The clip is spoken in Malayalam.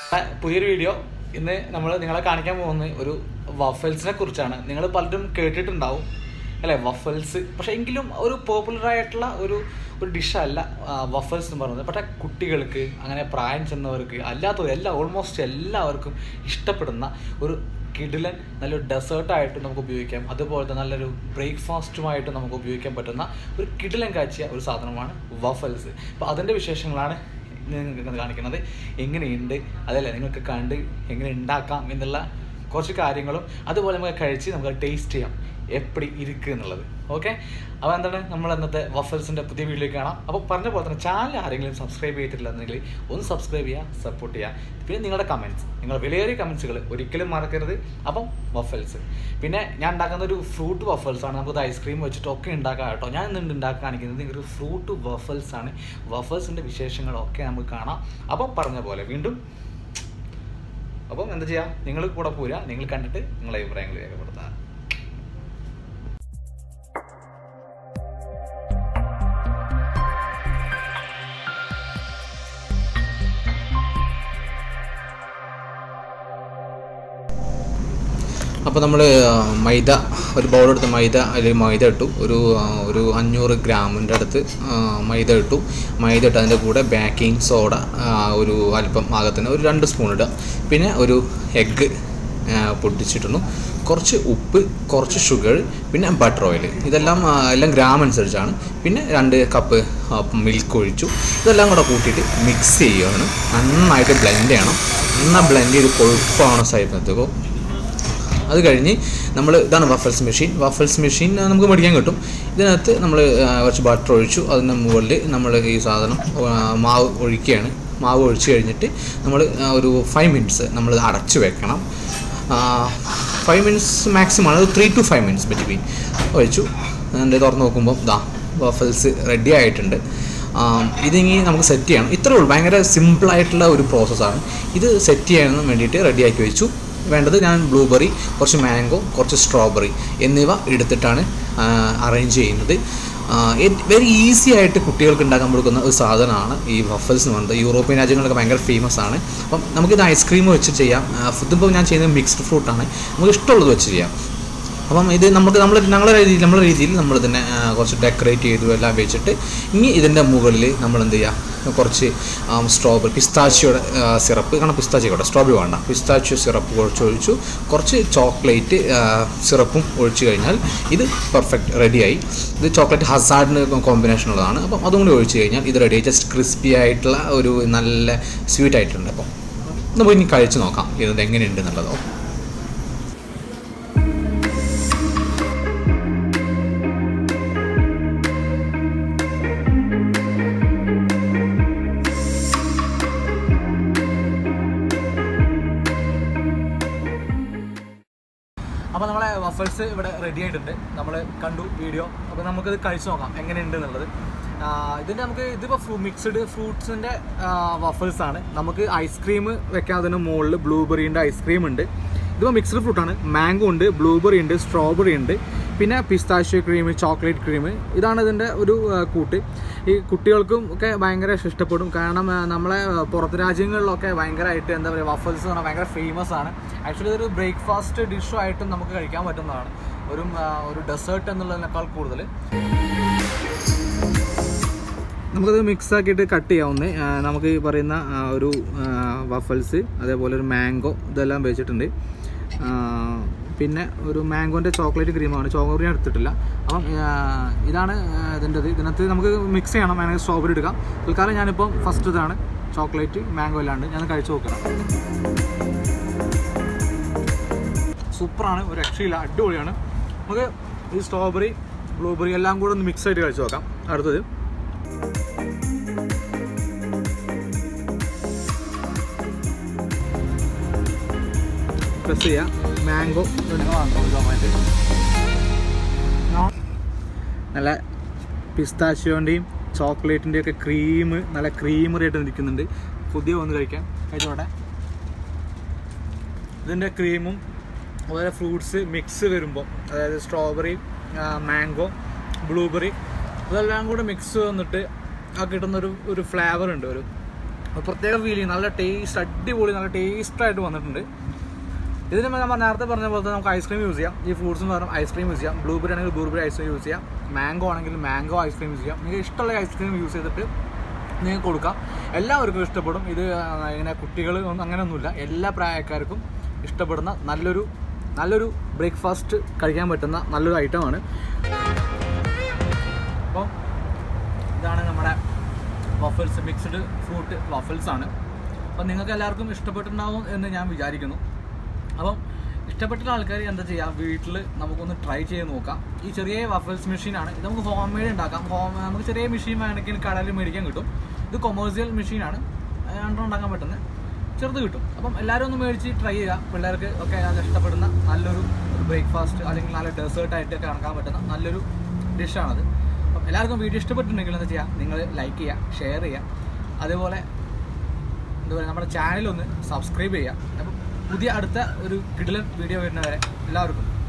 പുതിയൊരു വീഡിയോ ഇന്ന് നമ്മൾ നിങ്ങളെ കാണിക്കാൻ പോകുന്നത് ഒരു വഫൽസിനെ കുറിച്ചാണ് നിങ്ങൾ പലരും കേട്ടിട്ടുണ്ടാവും അല്ലേ വഫൽസ് പക്ഷേ എങ്കിലും ഒരു പോപ്പുലർ ആയിട്ടുള്ള ഒരു ഒരു ഡിഷല്ല വഫൽസ് എന്ന് പറയുന്നത് പക്ഷേ കുട്ടികൾക്ക് അങ്ങനെ പ്രായം ചെന്നവർക്ക് അല്ലാത്തവർ എല്ലാ ഓൾമോസ്റ്റ് എല്ലാവർക്കും ഇഷ്ടപ്പെടുന്ന ഒരു കിടിലൻ നല്ലൊരു ഡെസേർട്ടായിട്ട് നമുക്ക് ഉപയോഗിക്കാം അതുപോലെ തന്നെ നല്ലൊരു ബ്രേക്ക്ഫാസ്റ്റുമായിട്ട് നമുക്ക് ഉപയോഗിക്കാൻ പറ്റുന്ന ഒരു കിടിലൻ കാച്ചിയ ഒരു സാധനമാണ് വഫൽസ് അപ്പോൾ അതിൻ്റെ വിശേഷങ്ങളാണ് നിങ്ങൾക്ക് കാണിക്കുന്നത് എങ്ങനെയുണ്ട് അതല്ല നിങ്ങൾക്ക് കണ്ട് എങ്ങനെ ഉണ്ടാക്കാം എന്നുള്ള കുറച്ച് കാര്യങ്ങളും അതുപോലെ നമുക്ക് കഴിച്ച് നമുക്ക് ടേസ്റ്റ് ചെയ്യാം എപ്പടി ഇരിക്കുക എന്നുള്ളത് ഓക്കെ അപ്പോൾ എന്താണ് നമ്മൾ ഇന്നത്തെ വഫൽസിൻ്റെ പുതിയ വീഡിയോയിലേക്ക് കാണാം അപ്പോൾ പറഞ്ഞ പോലെ തന്നെ ചാനൽ ആരെങ്കിലും സബ്സ്ക്രൈബ് ചെയ്തിട്ടില്ല എന്നെങ്കിൽ ഒന്ന് സബ്സ്ക്രൈബ് ചെയ്യുക സപ്പോർട്ട് ചെയ്യുക പിന്നെ നിങ്ങളുടെ കമൻറ്റ്സ് നിങ്ങൾ വിലയേറിയ കമൻറ്റ്സുകൾ ഒരിക്കലും മറക്കരുത് അപ്പം വഫൽസ് പിന്നെ ഞാൻ ഉണ്ടാക്കുന്ന ഒരു ഫ്രൂട്ട് വഫൽസ് ആണ് നമുക്കത് ഐസ്ക്രീം വെച്ചിട്ടൊക്കെ ഉണ്ടാക്കാം കേട്ടോ ഞാൻ ഇന്ന് ഉണ്ടാക്കാൻ കാണിക്കുന്നത് ഒരു ഫ്രൂട്ട് വഫൽസ് ആണ് വഫൽസിൻ്റെ വിശേഷങ്ങളൊക്കെ നമുക്ക് കാണാം അപ്പം പറഞ്ഞ പോലെ വീണ്ടും അപ്പം എന്താ ചെയ്യുക നിങ്ങൾ കൂടെ പോരുക നിങ്ങൾ കണ്ടിട്ട് നിങ്ങളെ അഭിപ്രായങ്ങൾ രേഖപ്പെടുത്തുക അപ്പോൾ നമ്മൾ മൈദ ഒരു ബൗളെടുത്ത് മൈദ അതിൽ മൈദ ഇട്ടു ഒരു ആ, ഒരു അഞ്ഞൂറ് ഗ്രാമിൻ്റെ അടുത്ത് ആ, മൈദ ഇട്ടു മൈദ ഇട്ട് അതിൻ്റെ കൂടെ ബേക്കിംഗ് സോഡ ആ, ഒരു അല്പം പാകത്തിന് ഒരു രണ്ട് സ്പൂൺ ഇടുക പിന്നെ ഒരു എഗ്ഗ് പൊട്ടിച്ചിട്ടുന്നു കുറച്ച് ഉപ്പ് കുറച്ച് ഷുഗർ പിന്നെ ബട്ടർ ഓയിൽ ഇതെല്ലാം ആ, എല്ലാം ഗ്രാം അനുസരിച്ചാണ് പിന്നെ രണ്ട് കപ്പ് മിൽക്ക് ഒഴിച്ചു ഇതെല്ലാം കൂടെ കൂട്ടിയിട്ട് മിക്സ് ചെയ്യുകയാണ് നന്നായിട്ട് ബ്ലെൻഡ് ചെയ്യണം നന്നായി ബ്ലെൻഡ് ചെയ്ത് കൊഴുപ്പാണ് സൈഡിനകത്തേക്കോ അത് കഴിഞ്ഞ് നമ്മൾ ഇതാണ് വഫൽസ് മെഷീൻ വഫൽസ് മെഷീൻ ആ, നമുക്ക് മേടിക്കാൻ കിട്ടും ഇതിനകത്ത് നമ്മൾ കുറച്ച് ബട്ടർ ഒഴിച്ചു അതിൻ്റെ മുകളിൽ നമ്മൾ ഈ സാധനം ആ, മാവ് ഒഴിക്കുകയാണ് മാവ് ഒഴിച്ച് കഴിഞ്ഞിട്ട് നമ്മൾ ഒരു ഫൈവ് മിനിറ്റ്സ് നമ്മൾ അടച്ചു വെക്കണം ഫൈവ് മിനിറ്റ്സ് മാക്സിമം ആണ് three to five minutes between ഒഴിച്ചു അതിൻ്റെ തുറന്ന് നോക്കുമ്പോൾ ദാ വഫൽസ് റെഡി ആയിട്ടുണ്ട് ആം, ഇതിനി നമുക്ക് സെറ്റ് ചെയ്യണം ഇത്രേ ഉള്ളൂ ഭയങ്കര സിമ്പിളായിട്ടുള്ള ഒരു പ്രോസസ്സാണ് ഇത് സെറ്റ് ചെയ്യാൻ വേണ്ടിയിട്ട് റെഡിയാക്കി വെച്ചു വേണ്ടത് ഞാൻ ബ്ലൂബെറി കുറച്ച് മാംഗോ കുറച്ച് സ്ട്രോബെറി എന്നിവ എടുത്തിട്ടാണ് അറേഞ്ച് ചെയ്യുന്നത് വെരി ഈസി ആയിട്ട് കുട്ടികൾക്ക് ഉണ്ടാക്കാൻ കൊടുക്കുന്ന ഒരു സാധനമാണ് ഈ വഫൽസ് എന്ന് പറയുന്നത് യൂറോപ്യൻ രാജ്യങ്ങളൊക്കെ ഭയങ്കര ഫേമസ് ആണ് അപ്പം നമുക്കിത് ഐസ്ക്രീം വെച്ച് ചെയ്യാം ഫുഡ് ഇപ്പോൾ ഞാൻ ചെയ്യുന്നത് മിക്സ്ഡ് ഫ്രൂട്ടാണ് നമുക്ക് ഇഷ്ടമുള്ളത് വെച്ച് ചെയ്യാം അപ്പം ഇത് നമുക്ക് നമ്മൾ ഞങ്ങളുടെ രീതിയിൽ നമ്മുടെ രീതിയിൽ നമ്മൾ ഇതിനെ ആ, കുറച്ച് ഡെക്കറേറ്റ് ചെയ്തു എല്ലാം വെച്ചിട്ട് ഇനി ഇതിൻ്റെ മുകളിൽ നമ്മൾ എന്ത് ചെയ്യുക കുറച്ച് സ്ട്രോബെറി പിസ്താച്ചിയുടെ സിറപ്പ് കാരണം പിസ്താച്ചിയോ സ്ട്രോബെറി വേണ്ട പിസ്താച്ചിയോ സിറപ്പ് കുറച്ച് ഒഴിച്ചു കുറച്ച് ചോക്ലേറ്റ് സിറപ്പും ഒഴിച്ചു കഴിഞ്ഞാൽ ഇത് പെർഫെക്റ്റ് റെഡിയായി ഇത് ചോക്ലേറ്റ് ഹസാർഡിന് കോമ്പിനേഷൻ ഉള്ളതാണ് അപ്പം അതും കൂടി ഒഴിച്ചു കഴിഞ്ഞാൽ ഇത് റെഡി ജസ്റ്റ് ക്രിസ്പി ആയിട്ടുള്ള ഒരു നല്ല സ്വീറ്റ് ആയിട്ടുണ്ട് അപ്പം നമുക്ക് ഇനി കഴിച്ച് നോക്കാം ഇത് എങ്ങനെയുണ്ട് എന്നുള്ളതോ അപ്പോൾ നമ്മളെ വഫൽസ് ഇവിടെ റെഡി ആയിട്ടുണ്ട് നമ്മൾ കണ്ടു വീഡിയോ അപ്പോൾ നമുക്കത് കഴിച്ചു നോക്കാം എങ്ങനെയുണ്ട് എന്നുള്ളത് ആ, ഇതിൻ്റെ നമുക്ക് ഇതിപ്പോൾ ഫ്രൂ മിക്സ്ഡ് ഫ്രൂട്ട്സിൻ്റെ വഫൽസ് ആണ് നമുക്ക് ഐസ്ക്രീം വെക്കാൻ അതിന് മുകളിൽ ബ്ലൂബെറീൻ്റെ ഐസ്ക്രീം ഉണ്ട് ഇതിപ്പോൾ മിക്സ്ഡ് ഫ്രൂട്ടാണ് മാംഗോ ഉണ്ട് ബ്ലൂബെറി ഉണ്ട് സ്ട്രോബെറി ഉണ്ട് പിന്നെ പിസ്താഷ്യോ ക്രീം ചോക്ലേറ്റ് ക്രീം ഇതാണ് ഇതിൻ്റെ ഒരു ആ, കൂട്ട് ഈ കുട്ടികൾക്കും ഒക്കെ ഭയങ്കര ഇഷ്ടപ്പെടും കാരണം ആ, നമ്മളെ ആ, പുറത്ത് രാജ്യങ്ങളിലൊക്കെ ഭയങ്കരമായിട്ട് എന്താ പറയുക വഫൽസ് എന്ന് പറഞ്ഞാൽ ഭയങ്കര ഫേമസ് ആണ് ആക്ച്വലി ഇതൊരു ബ്രേക്ക്ഫാസ്റ്റ് ഡിഷുമായിട്ടും നമുക്ക് കഴിക്കാൻ പറ്റുന്നതാണ് ഒരു ആ, ഒരു ഡെസേർട്ട് എന്നുള്ളതിനേക്കാൾ കൂടുതൽ നമുക്കത് മിക്സ് ആക്കിയിട്ട് കട്ട് ചെയ്യാവുന്ന നമുക്ക് ഈ പറയുന്ന ആ, ഒരു വഫൽസ് അതേപോലെ ഒരു മാംഗോ ഇതെല്ലാം വെച്ചിട്ടുണ്ട് ആ, പിന്നെ ഒരു മാംഗോൻ്റെ ചോക്ലേറ്റ് ക്രീമാണ് ചോക്ലേറ്റ് ഞാൻ എടുത്തിട്ടില്ല അപ്പം ആ, ഇതാണ് ഇതിൻ്റെത് ഇതിനകത്ത് നമുക്ക് മിക്സ് ചെയ്യണം വേണമെങ്കിൽ സ്ട്രോബെറി എടുക്കാം തൽക്കാലം ഞാനിപ്പം ഫസ്റ്റ് ഇതാണ് ചോക്ലേറ്റ് മാംഗോ അല്ലാണ്ട് ഞാൻ കഴിച്ചു നോക്കണം സൂപ്പറാണ് ഒരു രക്ഷയില്ല അടിപൊളിയാണ് നമുക്ക് ഈ സ്ട്രോബെറി ബ്ലൂബെറി എല്ലാം കൂടെ ഒന്ന് മിക്സ് ആയിട്ട് കഴിച്ചു നോക്കാം അടുത്തത് പ്രസ് ചെയ്യാം മാംഗോ നല്ല പിസ്താഷ്യോൻ്റെയും ചോക്ലേറ്റിൻ്റെയും ഒക്കെ ക്രീം നല്ല ക്രീമറി ആയിട്ട് നിൽക്കുന്നുണ്ട് പുതിയ ഒന്ന് കഴിക്കാം കഴിച്ചോട്ടെ ഇതിൻ്റെ ക്രീമും അതുപോലെ ഫ്രൂട്ട്സ് മിക്സ് വരുമ്പോൾ അതായത് സ്ട്രോബെറി മാംഗോ ബ്ലൂബെറി ഇതെല്ലാം കൂടെ മിക്സ് വന്നിട്ട് ആ കിട്ടുന്നൊരു ഒരു ഫ്ലേവർ ഉണ്ട് ഒരു ഒരു പ്രത്യേക ഫീലിംഗ് നല്ല ടേസ്റ്റ് അടിപൊളി നല്ല ടേസ്റ്റായിട്ട് വന്നിട്ടുണ്ട് ഇതിന് നമ്മൾ നേരത്തെ പറഞ്ഞ പോലെ തന്നെ നമുക്ക് ഐസ്ക്രീം യൂസ് ചെയ്യാം ഈ ഫ്രൂട്ട്സ് എന്ന് പറഞ്ഞാൽ ഐസ്ക്രീം യൂസ് ചെയ്യാം ബ്ലൂബെറി ആണെങ്കിൽ ബ്ലൂബെറി ഐസ്ക്രീം യൂസ് ചെയ്യാം മാംഗോ ആണെങ്കിൽ മാംഗോ ഐസ്ക്രീം യൂസ് ചെയ്യാം നിങ്ങൾക്ക് ഇഷ്ടമുള്ള ഐസ്ക്രീം യൂസ് ചെയ്തിട്ട് നിങ്ങൾക്ക് കൊടുക്കാം എല്ലാവർക്കും ഇഷ്ടപ്പെടും ഇത് ആ, ഇങ്ങനെ കുട്ടികൾ ഒന്നും അങ്ങനെയൊന്നുമില്ല എല്ലാ പ്രായക്കാർക്കും ഇഷ്ടപ്പെടുന്ന നല്ലൊരു നല്ലൊരു ബ്രേക്ക്ഫാസ്റ്റ് കഴിക്കാൻ പറ്റുന്ന നല്ലൊരു ഐറ്റമാണ് അപ്പം ഇതാണ് നമ്മുടെ വഫൽസ് മിക്സ്ഡ് ഫ്രൂട്ട് വഫൽസ് ആണ് അപ്പം നിങ്ങൾക്ക് എല്ലാവർക്കും ഇഷ്ടപ്പെട്ടിട്ടുണ്ടാവും എന്ന് ഞാൻ വിചാരിക്കുന്നു അപ്പം ഇഷ്ടപ്പെട്ട ആൾക്കാർ എന്താ ചെയ്യുക വീട്ടിൽ നമുക്കൊന്ന് ട്രൈ ചെയ്ത് നോക്കാം ഈ ചെറിയ വഫൽസ് മെഷീനാണ് ഇത് നമുക്ക് ഹോം മെയ്ഡ് ഉണ്ടാക്കാം ഹോം നമുക്ക് ചെറിയ മെഷീൻ വേണമെങ്കിൽ കടയിൽ മേടിക്കാൻ കിട്ടും ഇത് കൊമേഴ്സ്യൽ മെഷീനാണ് രണ്ടും ഉണ്ടാക്കാൻ പറ്റുന്നത് ചെറുത് കിട്ടും അപ്പം എല്ലാവരും ഒന്ന് മേടിച്ച് ട്രൈ ചെയ്യുക പിള്ളേർക്ക് ഒക്കെ നല്ല ഇഷ്ടപ്പെടുന്ന നല്ലൊരു ബ്രേക്ക്ഫാസ്റ്റ് അല്ലെങ്കിൽ നല്ല ഡെസേർട്ടായിട്ടൊക്കെ ഇറക്കാൻ പറ്റുന്ന നല്ലൊരു ഡിഷാണത് അപ്പം എല്ലാവർക്കും വീഡിയോ ഇഷ്ടപ്പെട്ടിട്ടുണ്ടെങ്കിൽ എന്താ ചെയ്യുക നിങ്ങൾ ലൈക്ക് ചെയ്യുക ഷെയർ ചെയ്യുക അതേപോലെ എന്താ പറയുക നമ്മുടെ ചാനൽ ഒന്ന് സബ്സ്ക്രൈബ് ചെയ്യുക അപ്പം പുതിയ അടുത്ത ഒരു കിടിലൻ വീഡിയോ വരുന്നവരെ എല്ലാവർക്കും